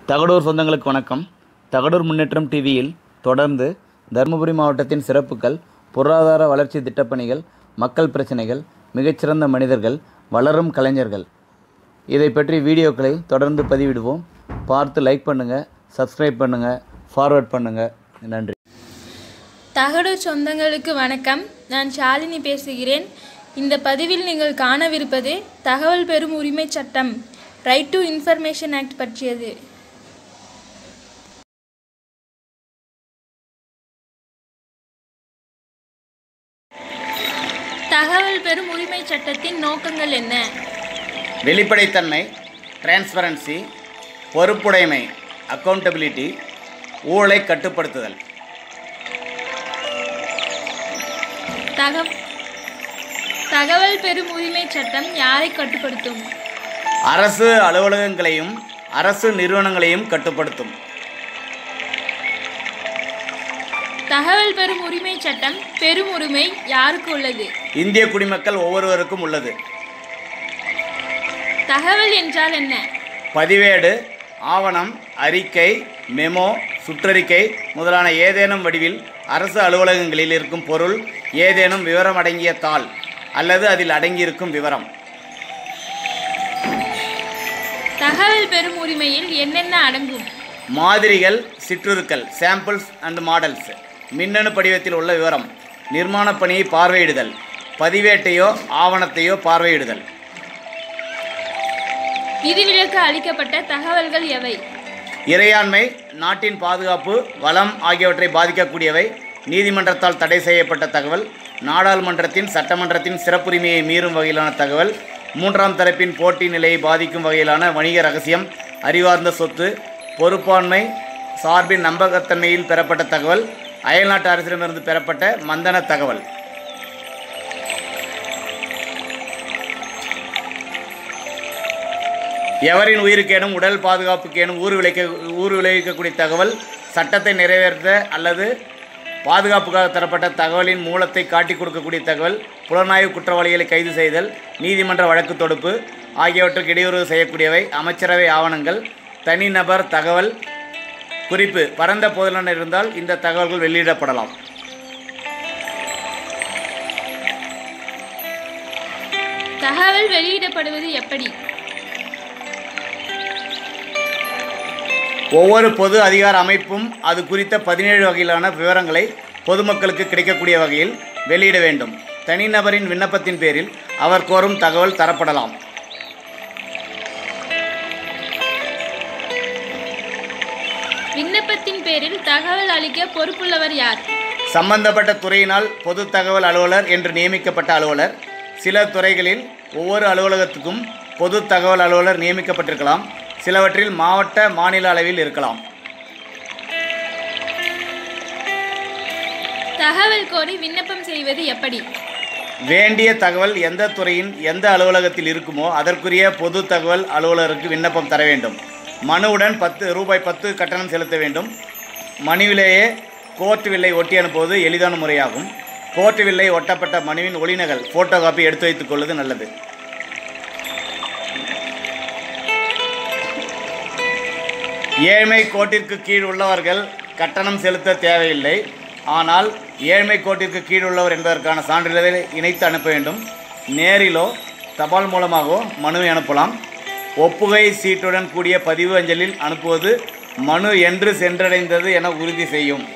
தகடூர் சொந்தங்களுக்கு வணக்கம் தகடூர் முன்னேற்றம் டிவியில் தொடர்ந்து தருமபுரி மாவட்டத்தின் சிறப்புகள் பொருளாதார வளர்ச்சி திட்டப்பணிகள் மக்கள் பிரச்சனைகள் மிகச்சிறந்த மனிதர்கள் வளரும் கலைஞர்கள் இதை பற்றி வீடியோக்களை தொடர்ந்து பதிவிடுவோம் பார்த்து லைக் பண்ணுங்கள் சப்ஸ்கிரைப் பண்ணுங்கள் ஃபார்வர்ட் பண்ணுங்கள் நன்றி தகடூர் சொந்தங்களுக்கு வணக்கம் நான் ஷாலினி பேசுகிறேன் இந்த பதிவில் நீங்கள் காணவிருப்பது தகவல் பெறும் உரிமை சட்டம் ரைட் டு இன்ஃபர்மேஷன் ஆக்ட் பற்றியது தகவல் பெறும் உரிமை சட்டத்தின் நோக்கங்கள் என்ன வெளிப்படைத்தன்மை டிரான்ஸ்பரன்சி பொறுப்புடைமை அக்கௌண்டபிலிட்டி ஊழலை கட்டுப்படுத்துதல் தகவ தகவல் பெறும் உரிமை சட்டம் யாரை கட்டுப்படுத்தும் அரசு அலுவலகங்களையும் அரசு நிறுவனங்களையும் கட்டுப்படுத்தும் தகவல் பெறும் உரிமை சட்டம் பெரும் உரிமை யாருக்கு உள்ளது இந்திய குடிமக்கள் ஒவ்வொருவருக்கும் உள்ளது தகவல் என்றால் என்ன பதிவேடு ஆவணம் அறிக்கை மெமோ சுற்றறிக்கை முதலான ஏதேனும் வடிவில் அரசு அலுவலகங்களில் இருக்கும் பொருள் ஏதேனும் விவரம் அடங்கிய தாள் அல்லது அதில் அடங்கியிருக்கும் விவரம் தகவல் பெறும் உரிமையில் என்னென்ன அடங்கும் மாதிரிகள் சிற்றுருக்கள் சாம்பிள்ஸ் அண்ட் மாடல்ஸ் மின்னணு படிவத்தில் உள்ள விவரம் நிர்மாணப் பணியை பார்வையிடுதல் பதிவேட்டையோ ஆவணத்தையோ பார்வையிடுதல் விதிவிலக்கு அளிக்கப்பட்ட தகவல்கள் எவை இறையாண்மை நாட்டின் பாதுகாப்பு வளம் ஆகியவற்றை பாதிக்கக்கூடியவை நீதிமன்றத்தால் தடை செய்யப்பட்ட தகவல் நாடாளுமன்றத்தின் சட்டமன்றத்தின் சிறப்புரிமையை மீறும் வகையிலான தகவல் மூன்றாம் தரப்பின் போட்டி நிலையை பாதிக்கும் வகையிலான வணிக ரகசியம் அறிவார்ந்த சொத்து பொறுப்பாண்மை சார்பின் நம்பகத்தன்மையில் பெறப்பட்ட தகவல் அயல்நாட்டு அரசிடமிருந்து பெறப்பட்ட மந்தன தகவல் எவரின் உயிருக்கேனும் உடல் பாதுகாப்புக்கேனும் ஊர் விளைக்க ஊர் விளைவிக்கக்கூடிய தகவல் சட்டத்தை நிறைவேற்ற அல்லது பாதுகாப்புக்காக தரப்பட்ட தகவலின் மூலத்தை காட்டிக் கொடுக்கக்கூடிய தகவல் புலனாய்வு குற்றவாளிகளை கைது செய்தல் நீதிமன்ற வழக்கு தொடுப்பு ஆகியவற்றுக்கு இடையூறு செய்யக்கூடியவை அமைச்சரவை ஆவணங்கள் தனிநபர் தகவல் குறிப்பு பரந்த பொதுநலன் இருந்தால் இந்த தகவல்கள் வெளியிடப்படலாம் தகவல் வெளியிடப்படுவது எப்படி ஒவ்வொரு பொது அதிகார அமைப்பும் அது குறித்த பதினேழு வகையிலான விவரங்களை பொதுமக்களுக்கு கிடைக்கக்கூடிய வகையில் வெளியிட வேண்டும் தனிநபரின் விண்ணப்பத்தின் பேரில் அவர் கோரும் தகவல் தரப்படலாம் விண்ணப்பத்தின் பேரில் தகவல் அளிக்க பொறுப்புள்ளவர் யார் சம்பந்தப்பட்ட துறையினால் பொது தகவல் அலுவலர் என்று நியமிக்கப்பட்ட அலுவலர் சில துறைகளில் ஒவ்வொரு அலுவலகத்துக்கும் பொது தகவல் அலுவலர் நியமிக்கப்பட்டிருக்கலாம் சிலவற்றில் மாவட்ட மாநில அளவில் இருக்கலாம் தகவல் கோரி விண்ணப்பம் செய்வது எப்படி வேண்டிய தகவல் எந்த துறையின் எந்த அலுவலகத்தில் இருக்குமோ அதற்குரிய பொது தகவல் அலுவலருக்கு விண்ணப்பம் தர வேண்டும் மனுவுடன் பத்து ரூபாய் பத்து கட்டணம் செலுத்த வேண்டும் மனுவிலேயே கோர்ட் வில்லை ஒட்டி அனுப்புவது எளிதான முறையாகும் கோர்ட் வில்லை ஒட்டப்பட்ட மனுவின் ஒளிநகல் ஃபோட்டோ காப்பி எடுத்து வைத்துக் கொள்வது நல்லது ஏழ்மை கோட்டிற்கு கீழ் உள்ளவர்கள் கட்டணம் செலுத்த தேவையில்லை ஆனால் ஏழ்மை கோட்டிற்கு கீழ் உள்ளவர் என்பதற்கான சான்றிதழை இணைத்து அனுப்ப வேண்டும் நேரிலோ தபால் மூலமாகவோ மனு அனுப்பலாம் ஒப்புகை சீட்டுடன் கூடிய பதிவு அஞ்சலில் அனுப்புவது மனு என்று சென்றடைந்தது என உறுதி செய்யும்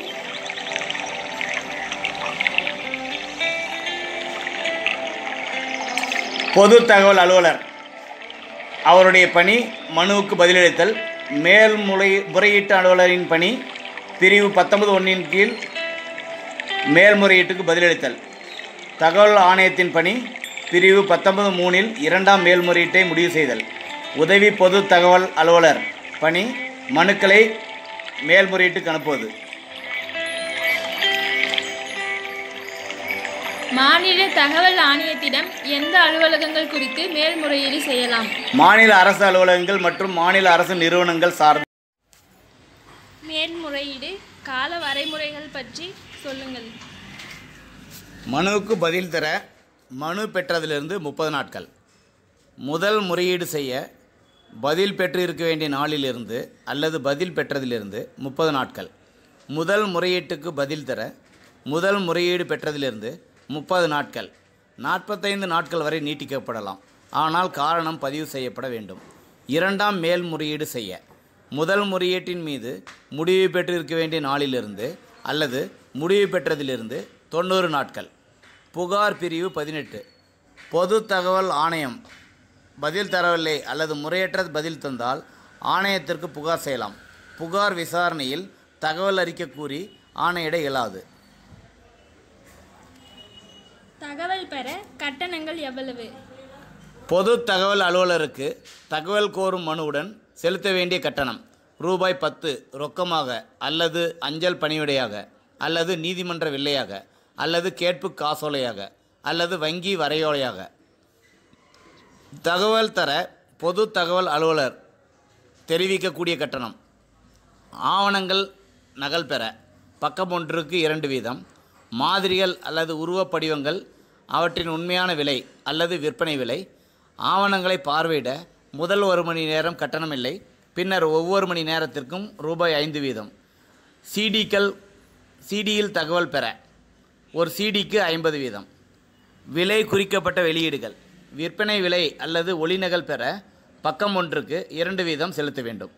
பொது தகவல் அலுவலர் அவருடைய பணி மனுவுக்கு பதிலளித்தல் மேல்முறை முறையீட்டு அலுவலரின் பணி பிரிவு பத்தொன்பது ஒன்றின் கீழ் மேல்முறையீட்டுக்கு பதிலளித்தல் தகவல் ஆணையத்தின் பணி பிரிவு பத்தொன்பது மூணில் இரண்டாம் மேல்முறையீட்டை முடிவு செய்தல் உதவி பொது தகவல் அலுவலர் பணி மனுக்களை மேல்முறையீட்டுக்கு அனுப்புவது மாநில தகவல் ஆணையத்திடம் எந்த அலுவலகங்கள் குறித்து மேல்முறையீடு செய்யலாம் மாநில அரசு அலுவலகங்கள் மற்றும் மாநில அரசு நிறுவனங்கள் சார்ந்த மேல்முறையீடு கால வரைமுறைகள் பற்றி சொல்லுங்கள் மனுவுக்கு பதில் தர மனு பெற்றதிலிருந்து முப்பது நாட்கள் முதல் முறையீடு செய்ய பதில் பெற்று இருக்க வேண்டிய நாளிலிருந்து அல்லது பதில் பெற்றதிலிருந்து முப்பது நாட்கள் முதல் முறையீட்டுக்கு பதில் தர முதல் முறையீடு பெற்றதிலிருந்து முப்பது நாட்கள் நாற்பத்தைந்து நாட்கள் வரை நீட்டிக்கப்படலாம் ஆனால் காரணம் பதிவு செய்யப்பட வேண்டும் இரண்டாம் மேல்முறையீடு செய்ய முதல் முறையீட்டின் மீது முடிவு பெற்றிருக்க வேண்டிய நாளிலிருந்து அல்லது முடிவு பெற்றதிலிருந்து தொண்ணூறு நாட்கள் புகார் பிரிவு பதினெட்டு பொது தகவல் ஆணையம் பதில் தரவில்லை அல்லது முறையற்ற பதில் தந்தால் ஆணையத்திற்கு புகார் செய்யலாம் புகார் விசாரணையில் தகவல் அறிக்கை கூறி ஆணையிட இயலாது தகவல் பெற கட்டணங்கள் எவ்வளவு பொது தகவல் அலுவலருக்கு தகவல் கோரும் மனுவுடன் செலுத்த வேண்டிய கட்டணம் ரூபாய் பத்து ரொக்கமாக அல்லது அஞ்சல் பணிவிடையாக அல்லது நீதிமன்ற வில்லையாக அல்லது கேட்பு காசோலையாக அல்லது வங்கி வரையோலையாக தகவல் தர பொது தகவல் அலுவலர் தெரிவிக்கக்கூடிய கட்டணம் ஆவணங்கள் நகல் பெற பக்கம் ஒன்றுக்கு இரண்டு வீதம் மாதிரிகள் அல்லது உருவப்படிவங்கள் அவற்றின் உண்மையான விலை அல்லது விற்பனை விலை ஆவணங்களை பார்வையிட முதல் ஒரு மணி நேரம் கட்டணமில்லை பின்னர் ஒவ்வொரு மணி நேரத்திற்கும் ரூபாய் ஐந்து வீதம் சிடிக்கள் சிடியில் தகவல் பெற ஒரு சிடிக்கு ஐம்பது வீதம் விலை குறிக்கப்பட்ட வெளியீடுகள் விற்பனை விலை அல்லது ஒளிநகல் பெற பக்கம் ஒன்றுக்கு இரண்டு வீதம் செலுத்த வேண்டும்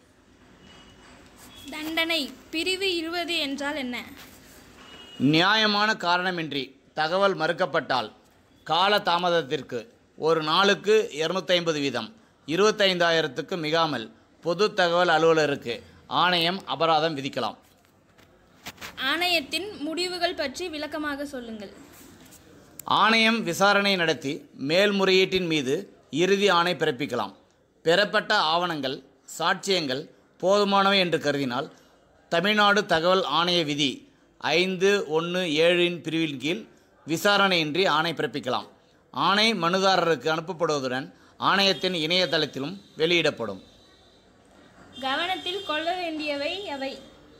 தண்டனை பிரிவு இருபது என்றால் என்ன நியாயமான காரணமின்றி தகவல் மறுக்கப்பட்டால் கால தாமதத்திற்கு ஒரு நாளுக்கு இருநூத்தி ஐம்பது வீதம் இருபத்தைந்தாயிரத்துக்கு மிகாமல் பொது தகவல் அலுவலருக்கு ஆணையம் அபராதம் விதிக்கலாம் ஆணையத்தின் முடிவுகள் பற்றி விளக்கமாக சொல்லுங்கள் ஆணையம் விசாரணை நடத்தி மேல்முறையீட்டின் மீது இறுதி ஆணை பிறப்பிக்கலாம் பெறப்பட்ட ஆவணங்கள் சாட்சியங்கள் போதுமானவை என்று கருதினால் தமிழ்நாடு தகவல் ஆணைய விதி ஐந்து ஒன்று ஏழின் பிரிவின் கீழ் விசாரணையின்றி ஆணை பிறப்பிக்கலாம் ஆணை மனுதாரருக்கு அனுப்பப்படுவதுடன் ஆணையத்தின் இணையதளத்திலும் வெளியிடப்படும் கவனத்தில் கொள்ள வேண்டியவை எவை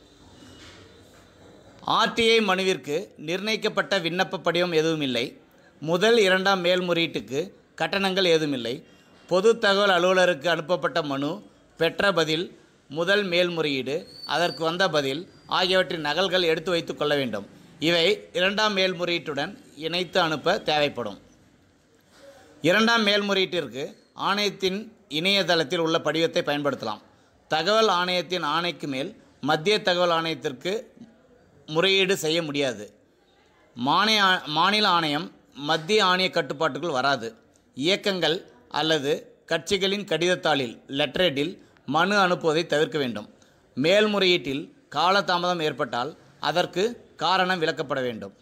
ஆர்டிஐ மனுவிற்கு நிர்ணயிக்கப்பட்ட விண்ணப்ப படிவம் எதுவும் இல்லை முதல் இரண்டாம் மேல்முறையீட்டுக்கு கட்டணங்கள் ஏதுமில்லை பொது தகவல் அலுவலருக்கு அனுப்பப்பட்ட மனு பெற்ற பதில் முதல் மேல்முறையீடு அதற்கு வந்த பதில் ஆகியவற்றின் நகல்கள் எடுத்து வைத்து கொள்ள வேண்டும் இவை இரண்டாம் மேல்முறையீட்டுடன் இணைத்து அனுப்ப தேவைப்படும் இரண்டாம் மேல்முறையீட்டிற்கு ஆணையத்தின் இணையதளத்தில் உள்ள படிவத்தை பயன்படுத்தலாம் தகவல் ஆணையத்தின் ஆணைக்கு மேல் மத்திய தகவல் ஆணையத்திற்கு முறையீடு செய்ய முடியாது மானிய மாநில ஆணையம் மத்திய ஆணைய கட்டுப்பாட்டுக்குள் வராது இயக்கங்கள் அல்லது கட்சிகளின் கடிதத்தாளில் லெட்டரேட்டில் மனு அனுப்புவதை தவிர்க்க வேண்டும் மேல்முறையீட்டில் காலதாமதம் ஏற்பட்டால் அதற்கு காரணம் விளக்கப்பட வேண்டும்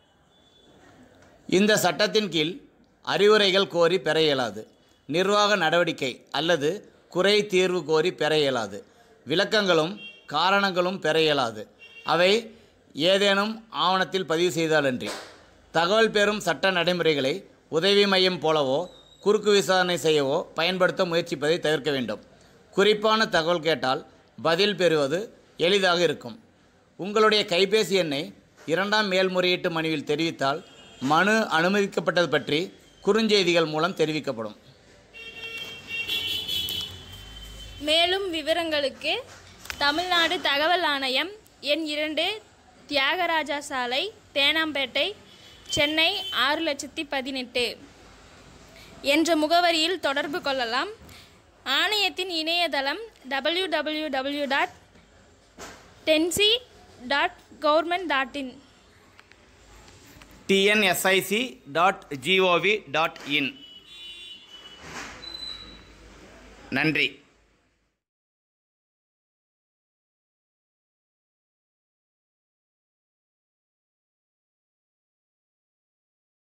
இந்த சட்டத்தின் கீழ் அறிவுரைகள் கோரி பெற இயலாது நிர்வாக நடவடிக்கை அல்லது குறை தீர்வு கோரி பெற இயலாது விளக்கங்களும் காரணங்களும் பெற இயலாது அவை ஏதேனும் ஆவணத்தில் பதிவு செய்தாலன்றி தகவல் பெறும் சட்ட நடைமுறைகளை உதவி மையம் போலவோ குறுக்கு விசாரணை செய்யவோ பயன்படுத்த முயற்சிப்பதை தவிர்க்க வேண்டும் குறிப்பான தகவல் கேட்டால் பதில் பெறுவது எளிதாக இருக்கும் உங்களுடைய கைபேசி எண்ணை இரண்டாம் மேல்முறையீட்டு மனுவில் தெரிவித்தால் மனு அனுமதிக்கப்பட்டது பற்றி குறுஞ்செய்திகள் மூலம் தெரிவிக்கப்படும் மேலும் விவரங்களுக்கு தமிழ்நாடு தகவல் ஆணையம் எண் இரண்டு தியாகராஜா சாலை தேனாம்பேட்டை சென்னை ஆறு லட்சத்தி பதினெட்டு என்ற முகவரியில் தொடர்பு கொள்ளலாம் ஆணையத்தின் இணையதளம் டபிள்யூ டபிள்யூ டபிள்யூ டாட் டென்சி dot government dot in TNSIC dot GOV dot in நன்றி